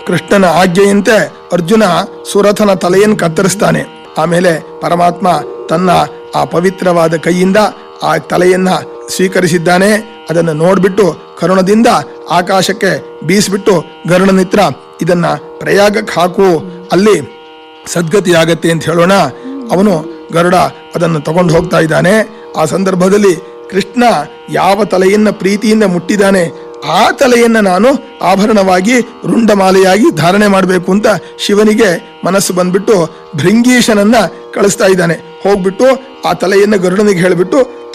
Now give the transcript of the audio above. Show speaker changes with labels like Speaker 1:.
Speaker 1: ಕೃಷ್ಣನ ಆಜ್ಞೆಯಂತೆ ಅರ್ಜುನ ಸುರಥನ ತಲೆಯನ್ನು ಕತ್ತರಿಸ್ತಾನೆ ಆಮೇಲೆ ಪರಮಾತ್ಮ ತನ್ನ ಆ ಪವಿತ್ರವಾದ ಕೈಯಿಂದ ಆ ತಲೆಯನ್ನ ಸ್ವೀಕರಿಸಿದ್ದಾನೆ ಅದನ್ನು ನೋಡ್ಬಿಟ್ಟು ಕರುಣದಿಂದ ಆಕಾಶಕ್ಕೆ ಬೀಸ್ಬಿಟ್ಟು ಗರುಡನಿತ್ರ ಇದನ್ನ ಪ್ರಯಾಗಕ್ಕೆ ಹಾಕು ಅಲ್ಲಿ ಸದ್ಗತಿ ಆಗತ್ತೆ ಅಂತ ಹೇಳೋಣ ಅವನು ಗರುಡ ಅದನ್ನು ತಗೊಂಡು ಹೋಗ್ತಾ ಇದ್ದಾನೆ ಆ ಸಂದರ್ಭದಲ್ಲಿ ಕೃಷ್ಣ ಯಾವ ತಲೆಯನ್ನ ಪ್ರೀತಿಯಿಂದ ಮುಟ್ಟಿದ್ದಾನೆ ಆ ತಲೆಯನ್ನ ನಾನು ಆಭರಣವಾಗಿ ರುಂಡಮಾಲೆಯಾಗಿ ಧಾರಣೆ ಮಾಡಬೇಕು ಅಂತ ಶಿವನಿಗೆ ಮನಸ್ಸು ಬಂದ್ಬಿಟ್ಟು ಭೃಂಗೀಶನನ್ನ ಕಳಿಸ್ತಾ ಇದ್ದಾನೆ ಹೋಗ್ಬಿಟ್ಟು ಆ ತಲೆಯನ್ನ ಗರುಡನಿಗೆ ಹೇಳಿಬಿಟ್ಟು